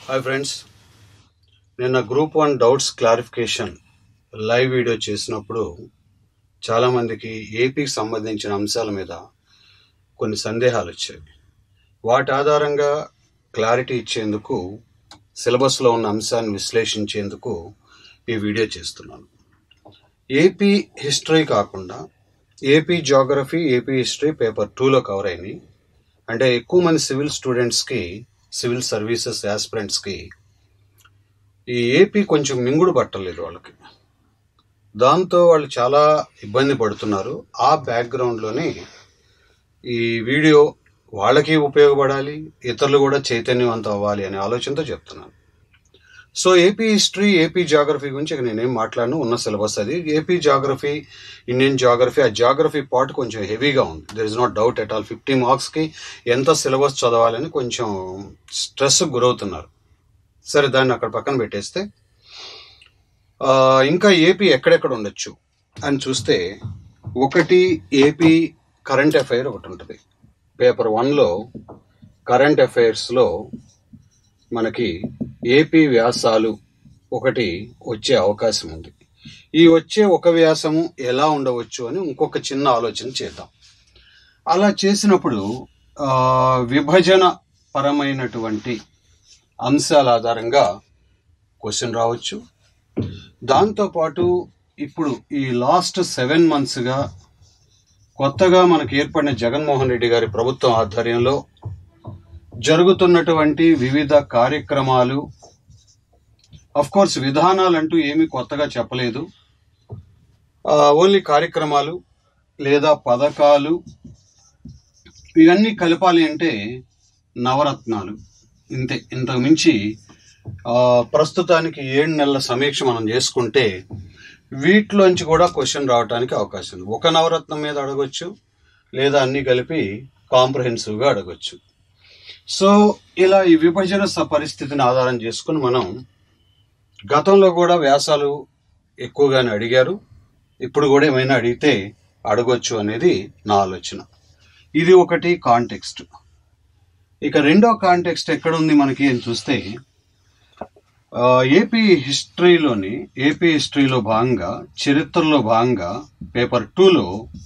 hi friends నిన్న group one doubts clarification live video చేసినప్పుడు చాలామందికి ఏపీకి సంబంధించిన అంశాల మీద కొన్ని సందేహాలు వచ్చాయి వాటి ఆధారంగా క్లారిటీ ఇచ్చేందుకు సిలబస్లో ఉన్న అంశాన్ని విశ్లేషించేందుకు ఈ వీడియో చేస్తున్నాను ఏపీ హిస్టరీ కాకుండా AP geography AP history paper టూలో కవర్ అయినాయి అంటే ఎక్కువ మంది సివిల్ స్టూడెంట్స్కి సివిల్ సర్వీసెస్ యాస్పిరెంట్స్కి ఈ ఏపీ కొంచెం మింగుడు పట్టలేదు వాళ్ళకి దాంతో వాళ్ళు చాలా ఇబ్బంది పడుతున్నారు ఆ బ్యాక్గ్రౌండ్లోనే ఈ వీడియో వాళ్ళకి ఉపయోగపడాలి ఇతరులు కూడా చైతన్యవంతం అవ్వాలి అనే ఆలోచనతో చెప్తున్నాను so AP history AP geography గురించి ఇక నేనేం మాట్లాడను ఉన్న సిలబస్ అది ఏపీ జాగ్రఫీ ఇండియన్ జాగ్రఫీ ఆ జాగ్రఫీ పార్ట్ కొంచెం హెవీగా ఉంది there is not doubt at all fifty మార్క్స్కి ఎంత సిలబస్ చదవాలని కొంచెం స్ట్రెస్ గురవుతున్నారు సరే దాన్ని అక్కడ పక్కన పెట్టేస్తే ఆ, ఇంకా ఏపీ ఎక్కడెక్కడ ఉండొచ్చు అని చూస్తే ఒకటి ఏపీ కరెంట్ అఫైర్ ఒకటి ఉంటుంది పేపర్ వన్లో కరెంట్ అఫైర్స్లో మనకి ఏపీ వ్యాసాలు ఒకటి వచ్చే అవకాశం ఉంది ఈ వచ్చే ఒక వ్యాసము ఎలా ఉండవచ్చు అని ఇంకొక చిన్న ఆలోచన చేద్దాం అలా చేసినప్పుడు ఆ, విభజన పరమైనటువంటి అంశాల ఆధారంగా క్వశ్చన్ రావచ్చు దాంతోపాటు ఇప్పుడు ఈ లాస్ట్ సెవెన్ మంత్స్గా కొత్తగా మనకు ఏర్పడిన జగన్మోహన్ రెడ్డి గారి ప్రభుత్వం ఆధ్వర్యంలో జరుగుతున్నటువంటి వివిధ కార్యక్రమాలు అఫ్ కోర్స్ విధానాలంటూ ఏమీ కొత్తగా చెప్పలేదు ఆ, ఓన్లీ కార్యక్రమాలు లేదా పథకాలు ఇవన్నీ కలపాలి అంటే నవరత్నాలు ఇంతే ఇంతకు మించి ఆ, ప్రస్తుతానికి ఏడు నెలల సమీక్ష మనం చేసుకుంటే వీటిలోంచి కూడా క్వశ్చన్ రావడానికి అవకాశం ఉంది ఒక నవరత్నం మీద అడగొచ్చు లేదా అన్ని కలిపి కాంప్రహెన్సివ్గా అడగొచ్చు సో ఇలా ఈ విభజన స- పరిస్థితిని ఆధారం చేసుకుని మనం గతంలో కూడా వ్యాసాలు ఎక్కువగానే అడిగారు ఇప్పుడు కూడా ఏమైనా అడిగితే అడగొచ్చు అనేది నా ఆలోచన ఇది ఒకటి కాంటెక్స్ట్ ఇక రెండో కాంటెక్స్ట్ ఎక్కడుంది మనకి అని చూస్తే ఆ, ఏపీ హిస్టరీలోని ఏపీ హిస్టరీలో భాగంగా చరిత్రలో భాగంగా పేపర్ టూలో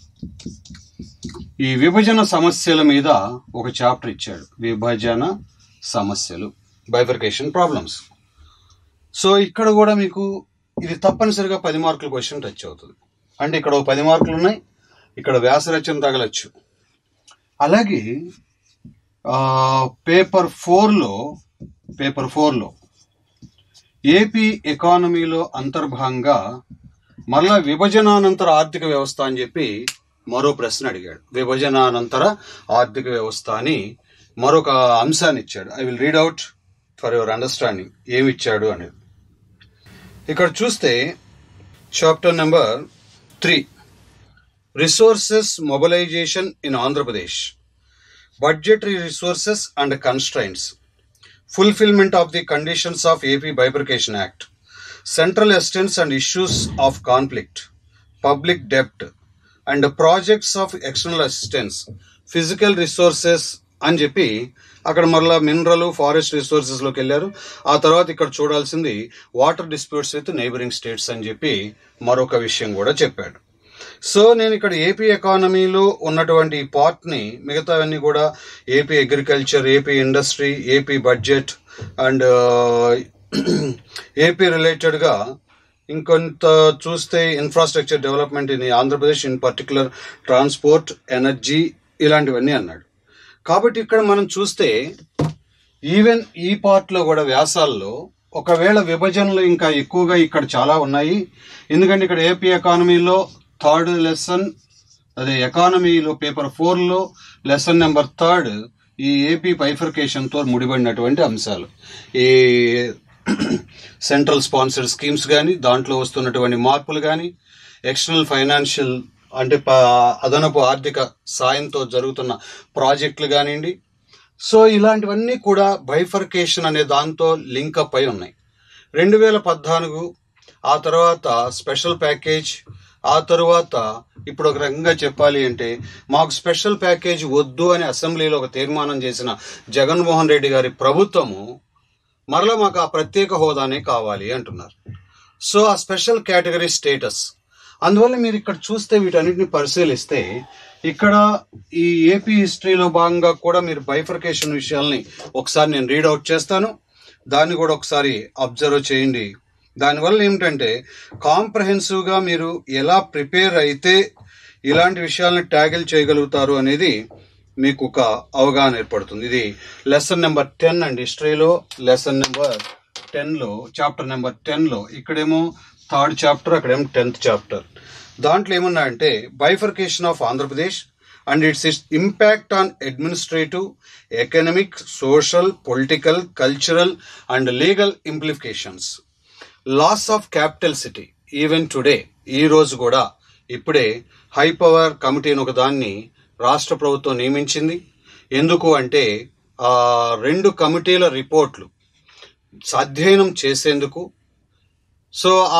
ఈ విభజన సమస్యల మీద ఒక చాప్టర్ ఇచ్చాడు విభజన సమస్యలు బైఫర్కేషన్ ప్రాబ్లమ్స్ సో ఇక్కడ కూడా మీకు ఇది తప్పనిసరిగా పది మార్కుల క్వశ్చన్ టచ్ అవుతుంది అంటే ఇక్కడ ఓ పది మార్కులు ఉన్నాయి ఇక్కడ వ్యాసరచన తగలచ్చు అలాగే ఆ, పేపర్ ఫోర్లో పేపర్ ఫోర్లో ఏపీ ఎకానమీలో అంతర్భాగంగా మరలా విభజనానంతర ఆర్థిక వ్యవస్థ అని చెప్పి మరో ప్రశ్న అడిగాడు విభజనానంతర ఆర్థిక వ్యవస్థ అని మరొక అంశాన్ని ఇచ్చాడు I will read out for your understanding ఏమి ఇచ్చాడు అనేది ఇక్కడ చూస్తే chapter number three resources mobilisation in Andhra Pradesh budgetary resources and constraints, fulfillment of the conditions of AP Bifurcation Act, central assistance and issues of conflict, public debt, and projects of external assistance, physical resources అని చెప్పి అక్కడ మరలా mineral forest resources లోకి వెళ్ళారు ఆ తర్వాత ఇక్కడ చూడాల్సింది water disputes with neighbouring states అని చెప్పి మరొక విషయం కూడా చెప్పాడు సో నేను ఇక్కడ ఏపీ ఎకానమీలో ఉన్నటువంటి పార్ట్ ని మిగతావన్నీ కూడా AP agriculture AP industry AP budget and AP related గా ఇంకొంత చూస్తే infrastructure development in Andhra Pradesh in particular transport energy ఇలాంటివన్నీ అన్నాడు కాబట్టి ఇక్కడ మనం చూస్తే ఈవెన్ ఈ పార్ట్ లో కూడా వ్యాసాల్లో ఒకవేళ విభజనలు ఇంకా ఎక్కువగా ఇక్కడ చాలా ఉన్నాయి ఎందుకంటే ఇక్కడ ఏపీ ఎకానమీలో థర్డ్ లెసన్ అదే ఎకానమీలో పేపర్ ఫోర్లో లెసన్ నెంబర్ థర్డ్ ఈ ఏపీ బైఫర్కేషన్ తో ముడిపడినటువంటి అంశాలు ఈ సెంట్రల్ స్పాన్సర్డ్ స్కీమ్స్ కానీ దాంట్లో వస్తున్నటువంటి మార్పులు కానీ ఎక్స్టర్నల్ ఫైనాన్షియల్ అంటే ప- అదనపు ఆర్థిక సాయంతో జరుగుతున్న ప్రాజెక్టులు కానివ్వండి సో ఇలాంటివన్నీ కూడా బైఫర్కేషన్ అనే దాంతో లింక్ అప్ అయి ఉన్నాయి రెండు వేల పద్నాలుగు ఆ తర్వాత స్పెషల్ ప్యాకేజ్ ఆ తరువాత ఇప్పుడు ఒక రకంగా చెప్పాలి అంటే మాకు స్పెషల్ ప్యాకేజ్ వద్దు అని అసెంబ్లీలో ఒక తీర్మానం చేసిన జగన్మోహన్ రెడ్డి గారి ప్రభుత్వము మరలా మాకు ఆ ప్రత్యేక హోదానే కావాలి అంటున్నారు సో ఆ స్పెషల్ కేటగిరీ స్టేటస్ అందువల్ల మీరు ఇక్కడ చూస్తే వీటన్నిటిని పరిశీలిస్తే ఇక్కడ ఈ ఏపీ హిస్టరీలో భాగంగా కూడా మీరు బైఫర్కేషన్ విషయాల్ని ఒకసారి నేను రీడ్ అవుట్ చేస్తాను దాన్ని కూడా ఒకసారి అబ్జర్వ్ చేయండి దానివల్ల ఏమిటంటే కాంప్రహెన్సివ్గా మీరు ఎలా ప్రిపేర్ అయితే ఇలాంటి విషయాలను ట్యాగిల్ చేయగలుగుతారు అనేది మీకు ఒక అవగాహన ఏర్పడుతుంది ఇది లెసన్ నెంబర్ టెన్ అండి హిస్టరీలో లెసన్ నెంబర్ టెన్లో చాప్టర్ నెంబర్ టెన్లో ఇక్కడేమో థర్డ్ చాప్టర్ అక్కడేమో టెన్త్ చాప్టర్ దాంట్లో ఏమున్నాయంటే bifurcation of Andhra Pradesh and its its impact on administrative economic social political cultural and legal implications loss of capital city even today ఈ రోజు కూడా ఇప్పుడే హై పవర్ కమిటీని ఒక దాన్ని రాష్ట్ర ప్రభుత్వం నియమించింది ఎందుకు అంటే ఆ రెండు కమిటీల రిపోర్ట్లు అధ్యయనం చేసేందుకు సో ఆ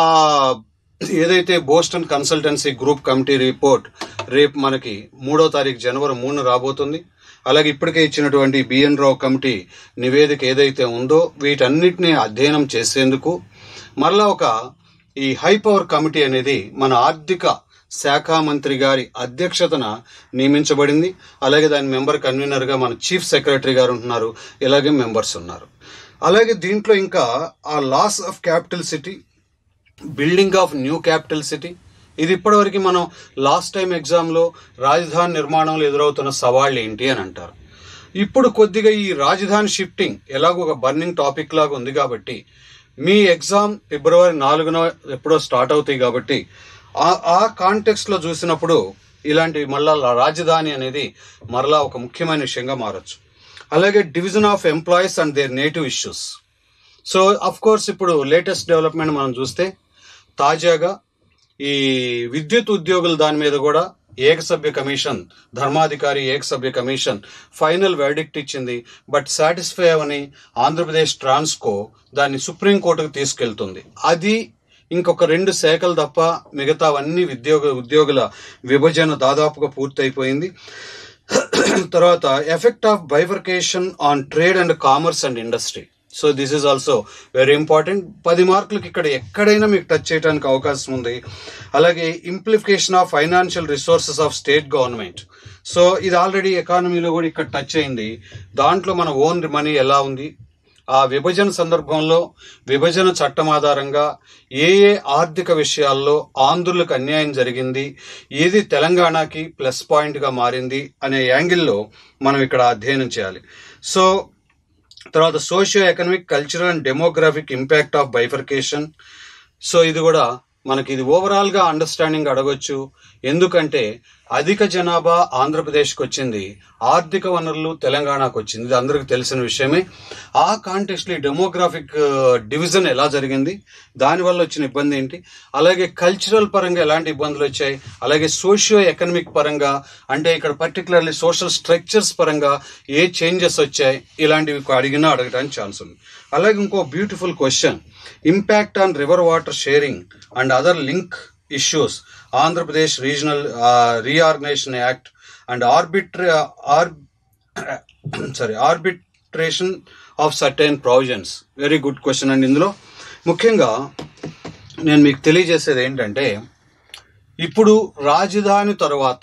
ఏదైతే Boston consultancy group committee report రేపు మనకి మూడో తారీఖు జనవరి మూడున రాబోతుంది అలాగే ఇప్పటికే ఇచ్చినటువంటి బిఎన్ రావు కమిటీ నివేదిక ఏదైతే ఉందో వీటన్నిటిని అధ్యయనం చేసేందుకు మరలా ఒక ఈ హై పవర్ కమిటీ అనేది మన ఆర్థిక శాఖ మంత్రి గారి అధ్యక్షతన నియమించబడింది అలాగే దాని మెంబర్ కన్వీనర్గా మన చీఫ్ సెక్రటరీ గారు ఉంటున్నారు ఇలాగే మెంబర్స్ ఉన్నారు అలాగే దీంట్లో ఇంకా ఆ loss of capital city building of new capital city ఇది ఇప్పటివరకు మనం లాస్ట్ టైం ఎగ్జామ్లో రాజధాని నిర్మాణంలో ఎదురవుతున్న సవాళ్ళు ఏంటి అని అంటారు ఇప్పుడు కొద్దిగా ఈ రాజధాని షిఫ్టింగ్ ఎలాగో ఒక బర్నింగ్ టాపిక్ లాగా ఉంది కాబట్టి మీ ఎగ్జామ్ ఫిబ్రవరి నాలుగున ఎప్పుడో స్టార్ట్ అవుతాయి కాబట్టి ఆ ఆ కాంటెక్స్ట్ లో చూసినప్పుడు ఇలాంటి మళ్ళా రాజధాని అనేది మరలా ఒక ముఖ్యమైన విషయంగా మారచ్చు అలాగే division of employees and their native issues so of course ఇప్పుడు లేటెస్ట్ డెవలప్మెంట్ మనం చూస్తే తాజాగా ఈ విద్యుత్ ఉద్యోగుల దాని మీద కూడా ఏకసభ్య కమిషన్ ధర్మాధికారి ఏకసభ్య కమిషన్ ఫైనల్ వెర్డిక్ట్ ఇచ్చింది బట్ సాటిస్ఫై అవని ఆంధ్రప్రదేశ్ ట్రాన్స్కో దాన్ని సుప్రీంకోర్టుకు తీసుకెళ్తుంది అది ఇంకొక రెండు శాఖలు తప్ప మిగతావన్నీ ఉద్యోగ ఉద్యోగుల విభజన దాదాపుగా పూర్తయిపోయింది తర్వాత effect of bifurcation on trade and commerce and industry so this is also very important పది మార్కులకి ఇక్కడ ఎక్కడైనా మీకు టచ్ చేయడానికి అవకాశం ఉంది అలాగే implication of financial resources of state government so ఇది ఆల్రెడీ ఎకానమీలో కూడా ఇక్కడ టచ్ అయింది దాంట్లో మన ఓన్ మనీ ఎలా ఉంది ఆ విభజన సందర్భంలో విభజన చట్టం ఆధారంగా ఏ ఏ ఆర్థిక విషయాల్లో ఆంధ్రులకు అన్యాయం జరిగింది ఏది తెలంగాణకి ప్లస్ పాయింట్గా మారింది అనే యాంగిల్లో మనం ఇక్కడ అధ్యయనం చేయాలి సో తర్వాత socio economic cultural and demographic impact of bifurcation so ఇది కూడా మనకి ఇది ఓవరాల్ గా అండర్స్టాండింగ్ అడగొచ్చు ఎందుకంటే అధిక జనాభా ఆంధ్రప్రదేశ్కి వచ్చింది ఆర్థిక వనరులు తెలంగాణకు వచ్చింది ఇది అందరికి తెలిసిన విషయమే ఆ కాంటెక్స్ట్ ఈ డెమోగ్రాఫిక్ డివిజన్ ఎలా జరిగింది దానివల్ల వచ్చిన ఇబ్బంది ఏంటి అలాగే కల్చరల్ పరంగా ఎలాంటి ఇబ్బందులు వచ్చాయి అలాగే సోషియో ఎకనామిక్ పరంగా అంటే ఇక్కడ పర్టికులర్లీ సోషల్ స్ట్రక్చర్స్ పరంగా ఏ చేంజెస్ వచ్చాయి ఇలాంటివి అడిగినా అడగడానికి ఛాన్స్ ఉంది అలాగే ఇంకో beautiful question impact on river water sharing and other link issues Andhra Pradesh regional reorganisation act and ఆర్బిట్రే or sorry arbitration of certain provisions very good question అండి ఇందులో ముఖ్యంగా నేను మీకు తెలియజేసేది ఏంటంటే ఇప్పుడు రాజధాని తర్వాత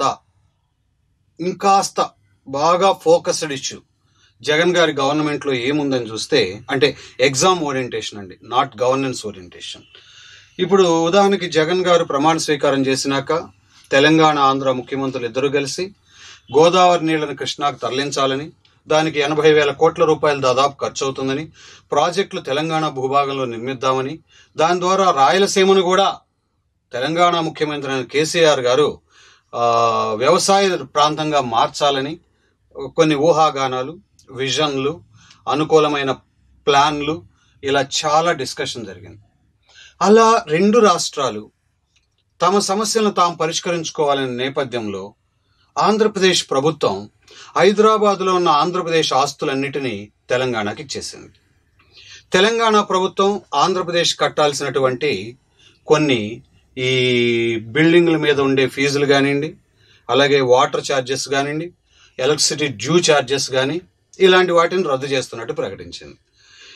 ఇంకాస్త బాగా ఫోకస్డ్ ఇష్యూ జగన్ గారి గవర్నమెంట్లో ఏముందని చూస్తే అంటే ఎగ్జామ్ ఓరియంటేషన్ అండి నాట్ గవర్నెన్స్ ఓరియంటేషన్ ఇప్పుడు ఉదాహరణకి జగన్ గారు ప్రమాణ స్వీకారం చేసినాక తెలంగాణ ఆంధ్ర ముఖ్యమంత్రులు ఇద్దరు కలిసి గోదావరి నీళ్లను కృష్ణాకు తరలించాలని దానికి ఎనభై వేల కోట్ల రూపాయలు దాదాపు ఖర్చు అవుతుందని ప్రాజెక్టులు తెలంగాణ భూభాగంలో నిర్మిద్దామని దాని ద్వారా రాయలసీమను కూడా తెలంగాణ ముఖ్యమంత్రి అయిన కేసీఆర్ గారు ఆ, వ్యవసాయ ప్రాంతంగా మార్చాలని కొన్ని ఊహాగానాలు విజన్లు అనుకూలమైన ప్లాన్లు ఇలా చాలా డిస్కషన్ జరిగింది అలా రెండు రాష్ట్రాలు తమ సమస్యలను తాము పరిష్కరించుకోవాలనే నేపథ్యంలో ఆంధ్రప్రదేశ్ ప్రభుత్వం హైదరాబాదులో ఉన్న ఆంధ్రప్రదేశ్ ఆస్తులన్నిటినీ తెలంగాణకి ఇచ్చేసింది తెలంగాణ ప్రభుత్వం ఆంధ్రప్రదేశ్ కట్టాల్సినటువంటి కొన్ని ఈ బిల్డింగ్ల మీద ఉండే ఫీజులు కానివ్వండి అలాగే వాటర్ ఛార్జెస్ కానివ్వండి ఎలక్ట్రిసిటీ డ్యూ ఛార్జెస్ కానీ ఇలాంటి వాటిని రద్దు చేస్తున్నట్టు ప్రకటించింది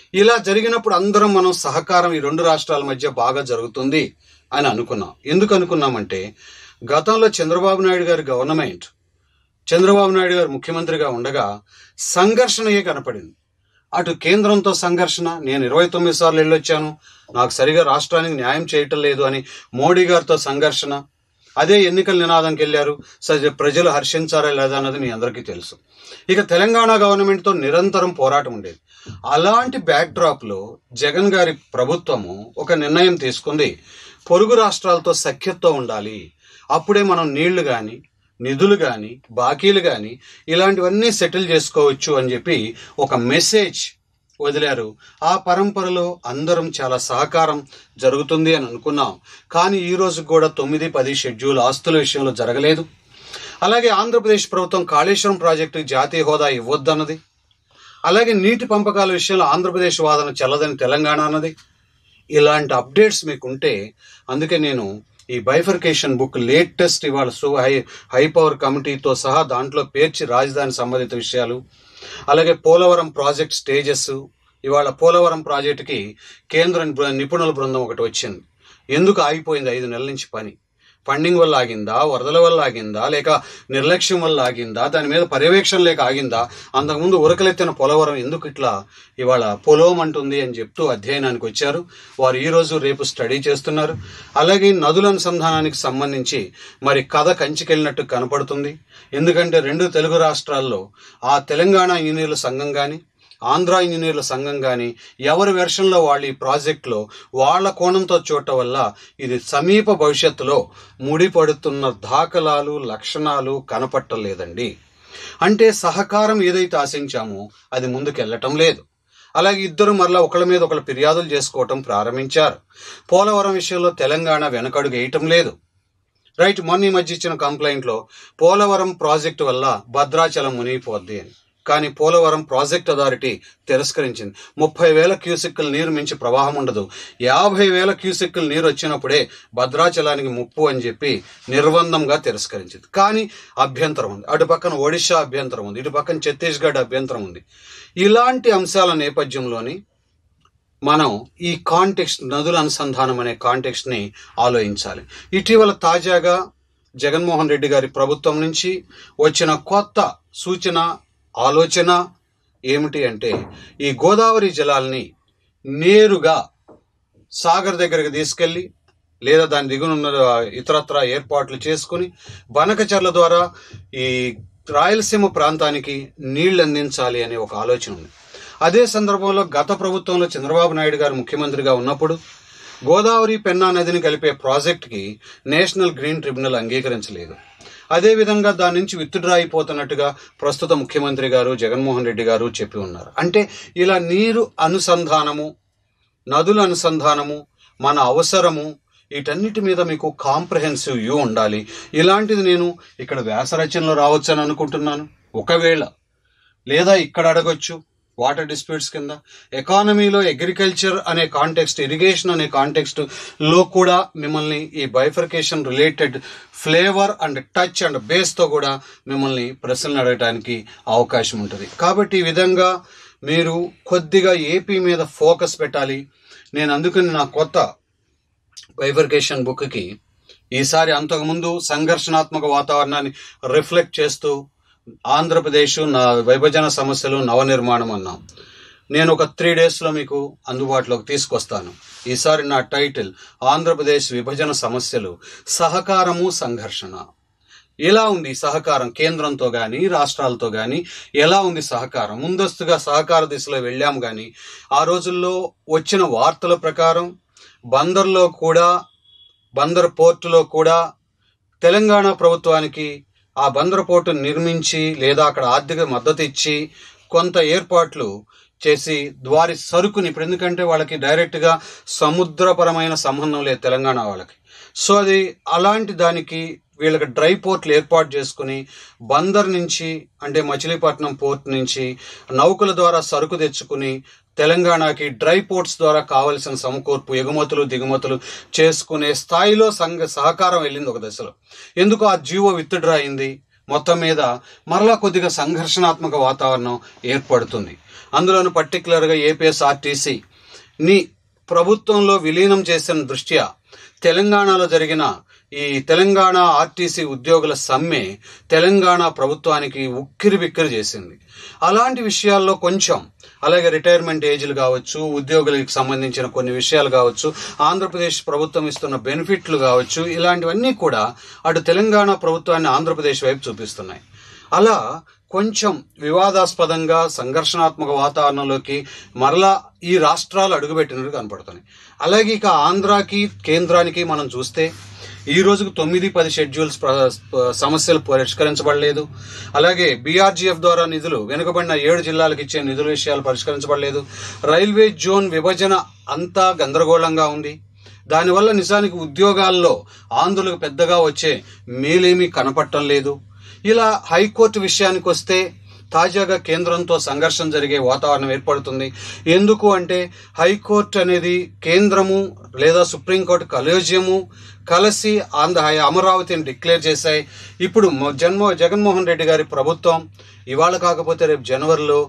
ఇలా జరిగినప్పుడు అందరం మనం సహకారం ఈ రెండు రాష్ట్రాల మధ్య బాగా జరుగుతుంది అని అనుకున్నాం ఎందుకు అనుకున్నామంటే గతంలో చంద్రబాబు నాయుడు గారి గవర్నమెంట్ చంద్రబాబు నాయుడు గారు ముఖ్యమంత్రిగా ఉండగా సంఘర్షణయే కనపడింది అటు కేంద్రంతో సంఘర్షణ నేను ఇరవై తొమ్మిది సార్లు వెళ్ళొచ్చాను నాకు సరిగా రాష్ట్రానికి న్యాయం చేయటం లేదు అని మోడీ గారితో సంఘర్షణ అదే ఎన్నికల నినాదంకి వెళ్ళారు సరే ప్రజలు హర్షించారా లేదా అన్నది మీ అందరికీ తెలుసు ఇక తెలంగాణ గవర్నమెంట్తో నిరంతరం పోరాటం ఉండేది అలాంటి బ్యాక్డ్రాప్లో జగన్ గారి ప్రభుత్వము ఒక నిర్ణయం తీసుకుంది పొరుగు రాష్ట్రాలతో సఖ్యతతో ఉండాలి అప్పుడే మనం నీళ్లు కానీ నిధులు కానీ బాకీలు కానీ ఇలాంటివన్నీ సెటిల్ చేసుకోవచ్చు అని చెప్పి ఒక మెసేజ్ వదిలారు ఆ పరంపరలో అందరం చాలా సహకారం జరుగుతుంది అని అనుకున్నాం కానీ ఈ రోజు కూడా తొమ్మిది పది షెడ్యూల్ ఆస్తుల విషయంలో జరగలేదు అలాగే ఆంధ్రప్రదేశ్ ప్రభుత్వం కాళేశ్వరం ప్రాజెక్టు జాతీయ హోదా ఇవ్వద్దన్నది అలాగే నీటి పంపకాల విషయంలో ఆంధ్రప్రదేశ్ వాదన చెల్లదని తెలంగాణ అన్నది ఇలాంటి అప్డేట్స్ మీకు ఉంటే అందుకే నేను ఈ బైఫర్కేషన్ బుక్ లేటెస్ట్ ఇవాళ సు హై హై పవర్ కమిటీతో సహా దాంట్లో పేర్చి రాజధాని సంబంధిత విషయాలు అలాగే పోలవరం ప్రాజెక్ట్ స్టేజెస్ ఇవాళ పోలవరం ప్రాజెక్టుకి కేంద్ర నిపు- నిపుణుల బృందం ఒకటి వచ్చింది ఎందుకు ఆగిపోయింది ఐదు నెలల నుంచి పని ఫండింగ్ వల్ల ఆగిందా వరదల వల్ల ఆగిందా లేక నిర్లక్ష్యం వల్ల ఆగిందా దాని మీద పర్యవేక్షణ లేక ఆగిందా అంతకుముందు ఉరకలెత్తిన పోలవరం ఎందుకు ఇట్లా ఇవాళ పొలం అంటుంది అని చెప్తూ అధ్యయనానికి వచ్చారు వారు ఈ రోజు రేపు స్టడీ చేస్తున్నారు అలాగే నదుల అనుసంధానానికి సంబంధించి మరి కథ కంచికెళ్ళినట్టు కనపడుతుంది ఎందుకంటే రెండు తెలుగు రాష్ట్రాల్లో ఆ తెలంగాణ ఇంజనీర్ల సంఘం కానీ ఆంధ్ర ఇంజనీర్ల సంఘం కానీ ఎవరి వెర్షన్లో వాళ్ళు ఈ ప్రాజెక్టులో వాళ్ళ కోణంతో చూడటం వల్ల ఇది సమీప భవిష్యత్తులో ముడిపడుతున్న దాఖలాలు లక్షణాలు కనపట్టలేదండి అంటే సహకారం ఏదైతే ఆశించామో అది ముందుకెళ్ళటం లేదు అలాగే ఇద్దరు మరలా ఒకళ్ళ మీద ఒకళ్ళు ఫిర్యాదులు చేసుకోవటం ప్రారంభించారు పోలవరం విషయంలో తెలంగాణ వెనకడుగు వేయటం లేదు రైట్ మొన్న ఈ మధ్య ఇచ్చిన కంప్లైంట్లో పోలవరం ప్రాజెక్టు వల్ల భద్రాచలం మునిగిపోద్ది అని కానీ పోలవరం ప్రాజెక్ట్ అథారిటీ తిరస్కరించింది ముప్పై వేల క్యూసెక్కుల నీరు మించి ప్రవాహం ఉండదు యాభై వేల క్యూసెక్కుల నీరు వచ్చినప్పుడే భద్రాచలానికి ముప్పు అని చెప్పి నిర్బంధంగా తిరస్కరించింది కానీ అభ్యంతరం ఉంది అటు పక్కన ఒడిశా అభ్యంతరం ఉంది ఇటు పక్కన ఛత్తీస్గఢ్ అభ్యంతరం ఉంది ఇలాంటి అంశాల నేపథ్యంలోని మనం ఈ కాంటెక్స్ట్ నదుల అనుసంధానం అనే కాంటెక్స్ట్ ని ఆలోచించాలి ఇటీవల తాజాగా జగన్మోహన్ రెడ్డి గారి ప్రభుత్వం నుంచి వచ్చిన కొత్త సూచన ఆలోచన ఏమిటి అంటే ఈ గోదావరి జలాల్ని నేరుగా సాగర్ దగ్గరికి తీసుకెళ్లి లేదా దాని దిగునున్న ఇతరత్ర ఏర్పాట్లు చేసుకుని బనకచర్ల ద్వారా ఈ రాయలసీమ ప్రాంతానికి నీళ్లు అందించాలి అనే ఒక ఆలోచన ఉంది అదే సందర్భంలో గత ప్రభుత్వంలో చంద్రబాబు నాయుడు గారు ముఖ్యమంత్రిగా ఉన్నప్పుడు గోదావరి పెన్నా నదిని కలిపే ప్రాజెక్టుకి నేషనల్ గ్రీన్ ట్రిబ్యునల్ అంగీకరించలేదు అదేవిధంగా దాని నుంచి విత్డ్రా అయిపోతున్నట్టుగా ప్రస్తుత ముఖ్యమంత్రి గారు జగన్మోహన్ రెడ్డి గారు చెప్పి ఉన్నారు అంటే ఇలా నీరు అనుసంధానము నదుల అనుసంధానము మన అవసరము వీటన్నిటి మీద మీకు కాంప్రహెన్సివ్ వ్యూ ఉండాలి ఇలాంటిది నేను ఇక్కడ వ్యాసరచనలో రావచ్చు అని అనుకుంటున్నాను ఒకవేళ లేదా ఇక్కడ అడగొచ్చు వాటర్ డిస్ప్యూట్స్ కింద ఎకానమీలో అగ్రికల్చర్ అనే కాంటెక్స్ట్ ఇరిగేషన్ అనే కాంటెక్స్ట్ లో కూడా మిమ్మల్ని ఈ bifurcation related flavour and touch and base తో కూడా మిమ్మల్ని ప్రశ్నలు అడగడానికి అవకాశం ఉంటుంది కాబట్టి ఈ విధంగా మీరు కొద్దిగా ఏపీ మీద ఫోకస్ పెట్టాలి నేను అందుకని నా కొత్త బైఫర్కేషన్ బుక్కి ఈసారి అంతకుముందు సంఘర్షణాత్మక వాతావరణాన్ని రిఫ్లెక్ట్ చేస్తూ ఆంధ్రప్రదేశ్ నా విభజన సమస్యలు నవనిర్మాణం అన్నాం నేను ఒక త్రీ డేస్లో మీకు అందుబాటులోకి తీసుకొస్తాను ఈసారి నా టైటిల్ ఆంధ్రప్రదేశ్ విభజన సమస్యలు సహకారము సంఘర్షణ ఎలా ఉంది ఈ సహకారం కేంద్రంతో కానీ రాష్ట్రాలతో కానీ ఎలా ఉంది సహకారం ముందస్తుగా సహకార దిశలో వెళ్ళాం కానీ ఆ రోజుల్లో వచ్చిన వార్తల ప్రకారం బందర్లో కూడా బందర్ పోర్టులో కూడా తెలంగాణ ప్రభుత్వానికి ఆ బందర్ పోర్టు నిర్మించి లేదా అక్కడ ఆర్థిక మద్దతు ఇచ్చి కొంత ఏర్పాట్లు చేసి వారి సరుకుని ఇప్పుడు ఎందుకంటే వాళ్ళకి డైరెక్ట్గా సముద్రపరమైన సంబంధం లేదు తెలంగాణ వాళ్ళకి సో అది అలాంటి దానికి వీళ్ళకి డ్రై పోర్ట్లు ఏర్పాటు చేసుకుని బందర్ నుంచి అంటే మచిలీపట్నం పోర్ట్ నుంచి నౌకల ద్వారా సరుకు తెచ్చుకుని తెలంగాణకి డ్రై పోర్ట్స్ ద్వారా కావలసిన సమకూర్పు ఎగుమతులు దిగుమతులు చేసుకునే స్థాయిలో సంఘ సహకారం వెళ్ళింది ఒక దశలో ఎందుకు ఆ జీవో విత్డ్రా అయింది మొత్తం మీద మరలా కొద్దిగా సంఘర్షణాత్మక వాతావరణం ఏర్పడుతుంది అందులోను పర్టికులర్గా ఏపీఎస్ఆర్టీసీ ని ప్రభుత్వంలో విలీనం చేసిన దృష్ట్యా తెలంగాణలో జరిగిన ఈ తెలంగాణ ఆర్టీసీ ఉద్యోగుల సమ్మె తెలంగాణ ప్రభుత్వానికి ఉక్కిరి బిక్కిరి చేసింది అలాంటి విషయాల్లో కొంచెం అలాగే రిటైర్మెంట్ ఏజ్లు కావచ్చు ఉద్యోగులకు సంబంధించిన కొన్ని విషయాలు కావచ్చు ఆంధ్రప్రదేశ్ ప్రభుత్వం ఇస్తున్న బెనిఫిట్లు కావచ్చు ఇలాంటివన్నీ కూడా అటు తెలంగాణ ప్రభుత్వాన్ని ఆంధ్రప్రదేశ్ వైపు చూపిస్తున్నాయి అలా కొంచెం వివాదాస్పదంగా సంఘర్షణాత్మక వాతావరణంలోకి మరలా ఈ రాష్ట్రాలు అడుగుపెట్టినట్టు కనపడుతున్నాయి అలాగే ఇక ఆంధ్రాకి కేంద్రానికి మనం చూస్తే ఈ రోజుకు తొమ్మిది పది షెడ్యూల్స్ ప్ర- సమస్యలు పరిష్కరించబడలేదు అలాగే బీఆర్జీఎఫ్ ద్వారా నిధులు వెనుకబడిన ఏడు జిల్లాలకు ఇచ్చే నిధుల విషయాలు పరిష్కరించబడలేదు రైల్వే జోన్ విభజన అంతా గందరగోళంగా ఉంది దానివల్ల నిజానికి ఉద్యోగాల్లో ఆంధ్రులకు పెద్దగా వచ్చే మేలేమీ కనపడటం లేదు ఇలా హైకోర్టు విషయానికి వస్తే తాజాగా కేంద్రంతో సంఘర్షణ జరిగే వాతావరణం ఏర్పడుతుంది ఎందుకు అంటే హైకోర్టు అనేది కేంద్రము లేదా సుప్రీంకోర్టు కలేజియము కలిసి ఆంధ్ర అమరావతిని డిక్లేర్ చేశాయి ఇప్పుడు మొ- జన్మో జగన్మోహన్ రెడ్డి గారి ప్రభుత్వం ఇవాళ కాకపోతే రేపు జనవరిలో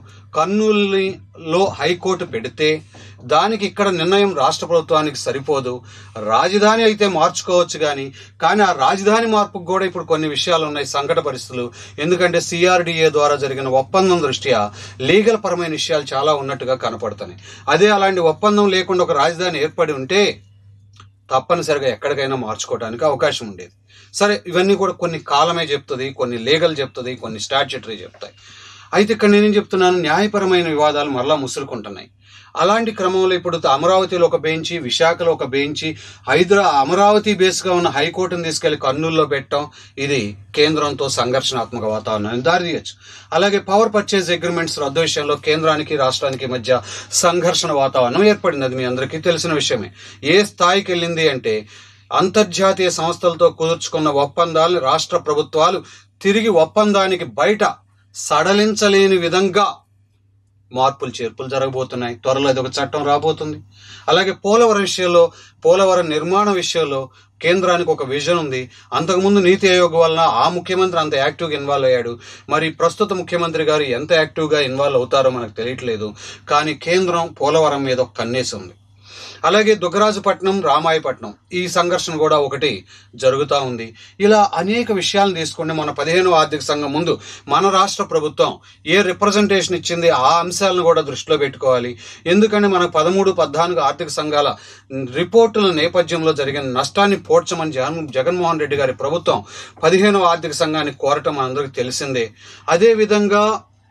కర్నూలులో హైకోర్టు పెడితే దానికి ఇక్కడ నిర్ణయం రాష్ట్ర ప్రభుత్వానికి సరిపోదు రాజధాని అయితే మార్చుకోవచ్చు కానీ కానీ ఆ రాజధాని మార్పుకు కూడా ఇప్పుడు కొన్ని విషయాలు ఉన్నాయి సంకట పరిస్థితులు ఎందుకంటే సిఆర్డిఏ ద్వారా జరిగిన ఒప్పందం దృష్ట్యా లీగల్ పరమైన విషయాలు చాలా ఉన్నట్టుగా కనపడుతున్నాయి అదే అలాంటి ఒప్పందం లేకుండా ఒక రాజధాని ఏర్పడి ఉంటే తప్పనిసరిగా ఎక్కడికైనా మార్చుకోవడానికి అవకాశం ఉండేది సరే ఇవన్నీ కూడా కొన్ని కాలమే చెప్తుంది కొన్ని లీగల్ చెప్తుంది కొన్ని స్టాట్యుటరీ చెప్తాయి అయితే ఇక్కడ నేనేం చెప్తున్నాను న్యాయపరమైన వివాదాలు మరలా ముసురుకుంటున్నాయి అలాంటి క్రమంలో ఇప్పుడు అమరావతిలో ఒక బెంచి విశాఖలో ఒక బెంచి హైదరా అమరావతి బేస్గా ఉన్న హైకోర్టును తీసుకెళ్లి కర్నూలులో పెట్టడం ఇది కేంద్రంతో సంఘర్షణాత్మక వాతావరణాన్ని దారితీయచ్చు అలాగే పవర్ పర్చేజ్ అగ్రిమెంట్స్ రద్దు విషయంలో కేంద్రానికి రాష్ట్రానికి మధ్య సంఘర్షణ వాతావరణం ఏర్పడింది అది మీ అందరికీ తెలిసిన విషయమే ఏ స్థాయికి వెళ్ళింది అంటే అంతర్జాతీయ సంస్థలతో కుదుర్చుకున్న ఒప్పందాలను రాష్ట్ర ప్రభుత్వాలు తిరిగి ఒప్పందానికి బయట సడలించలేని విధంగా మార్పులు చేర్పులు జరగబోతున్నాయి త్వరలో ఇది ఒక చట్టం రాబోతుంది అలాగే పోలవరం విషయంలో పోలవరం నిర్మాణ విషయంలో కేంద్రానికి ఒక విజన్ ఉంది అంతకుముందు నీతి ఆయోగ్ వలన ఆ ముఖ్యమంత్రి అంత యాక్టివ్గా ఇన్వాల్వ్ అయ్యాడు మరి ప్రస్తుత ముఖ్యమంత్రి గారు ఎంత యాక్టివ్గా ఇన్వాల్వ్ అవుతారో మనకు తెలియట్లేదు కానీ కేంద్రం పోలవరం మీద ఒక కన్నేసి ఉంది అలాగే దుగ్గరాజుపట్నం రామాయపట్నం ఈ సంఘర్షణ కూడా ఒకటి జరుగుతూ ఉంది ఇలా అనేక విషయాలను తీసుకుంటే మన పదిహేను ఆర్థిక సంఘం ముందు మన రాష్ట్ర ప్రభుత్వం ఏ రిప్రజెంటేషన్ ఇచ్చింది ఆ అంశాలను కూడా దృష్టిలో పెట్టుకోవాలి ఎందుకంటే మన పదమూడు పద్నాలుగు ఆర్థిక సంఘాల రిపోర్టుల నేపథ్యంలో జరిగిన నష్టాన్ని పోడ్చమని జగన్ జగన్మోహన్ రెడ్డి గారి ప్రభుత్వం పదిహేనవ ఆర్థిక సంఘాన్ని కోరటం మనందరికీ తెలిసిందే అదేవిధంగా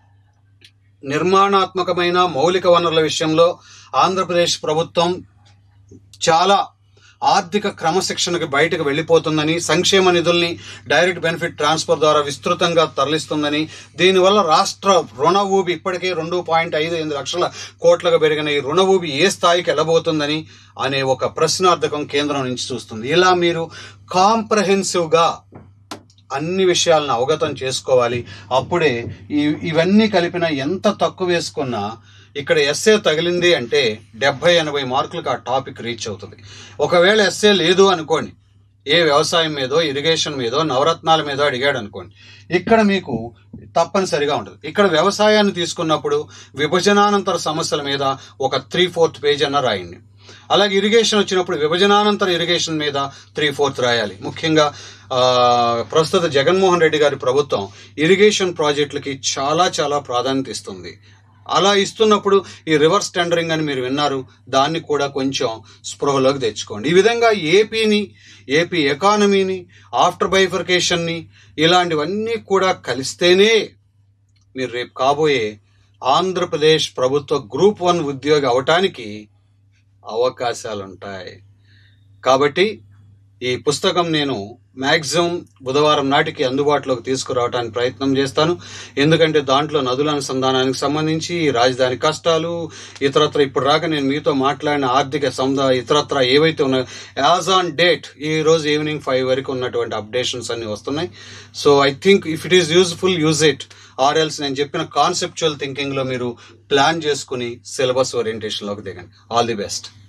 నిర్మాణాత్మకమైన మౌలిక వనరుల విషయంలో ఆంధ్రప్రదేశ్ ప్రభుత్వం చాలా ఆర్థిక క్రమశిక్షణకి బయటకు వెళ్ళిపోతుందని సంక్షేమ నిధుల్ని డైరెక్ట్ బెనిఫిట్ ట్రాన్స్ఫర్ ద్వారా విస్తృతంగా తరలిస్తుందని దీనివల్ల రాష్ట్ర రుణ ఊబి ఇప్పటికే రెండు పాయింట్ ఐదు ఎనిమిది లక్షల కోట్లుగా పెరిగిన ఈ రుణ ఊబి ఏ స్థాయికి వెళ్ళబోతుందని అనే ఒక ప్రశ్నార్థకం కేంద్రం నుంచి చూస్తుంది ఇలా మీరు కాంప్రహెన్సివ్గా అన్ని విషయాలను అవగతం చేసుకోవాలి అప్పుడే ఈ ఇవన్నీ కలిపిన ఎంత తక్కువ వేసుకున్నా ఇక్కడ ఎస్ఏ తగిలింది అంటే డెబ్బై ఎనభై మార్కులకు ఆ టాపిక్ రీచ్ అవుతుంది ఒకవేళ ఎస్ఏ లేదు అనుకోండి ఏ వ్యవసాయం మీదో ఇరిగేషన్ మీదో నవరత్నాల మీదో అడిగాడు అనుకోండి ఇక్కడ మీకు తప్పనిసరిగా ఉంటుంది ఇక్కడ వ్యవసాయాన్ని తీసుకున్నప్పుడు విభజనానంతర సమస్యల మీద ఒక త్రీ ఫోర్త్ పేజ్ అన్న రాయండి అలాగే ఇరిగేషన్ వచ్చినప్పుడు విభజనానంతర ఇరిగేషన్ మీద త్రీ ఫోర్త్ రాయాలి ముఖ్యంగా ఆ, ప్రస్తుత జగన్మోహన్ రెడ్డి గారి ప్రభుత్వం ఇరిగేషన్ ప్రాజెక్టులకి చాలా చాలా ప్రాధాన్యత ఇస్తుంది అలా ఇస్తున్నప్పుడు ఈ రివర్స్ టెండరింగ్ అని మీరు విన్నారు దాన్ని కూడా కొంచెం స్పృహలోకి తెచ్చుకోండి ఈ విధంగా ఏపీని ఏపీ ఎకానమీని ఆఫ్టర్ బైఫర్కేషన్ని ఇలాంటివన్నీ కూడా కలిస్తేనే మీరు రేపు కాబోయే ఆంధ్రప్రదేశ్ ప్రభుత్వ గ్రూప్ వన్ ఉద్యోగి అవటానికి అవకాశాలు ఉంటాయి కాబట్టి ఈ పుస్తకం నేను మ్యాక్సిమం బుధవారం నాటికి అందుబాటులోకి తీసుకురావడానికి ప్రయత్నం చేస్తాను ఎందుకంటే దాంట్లో నదుల అనుసంధానానికి సంబంధించి ఈ రాజధాని కష్టాలు ఇతరత్ర ఇప్పుడు రాక నేను మీతో మాట్లాడిన ఆర్థిక సముదా ఇతరత్ర ఏవైతే ఉన్నాయో యాజ్ ఆన్ డేట్ ఈ రోజు ఈవినింగ్ ఫైవ్ వరకు ఉన్నటువంటి అప్డేషన్స్ అన్ని వస్తున్నాయి so I think if it is useful use it or else నేను చెప్పిన కాన్సెప్చువల్ థింకింగ్లో మీరు ప్లాన్ చేసుకుని సిలబస్ ఓరియంటేషన్లోకి దిగండి ఆల్ ది బెస్ట్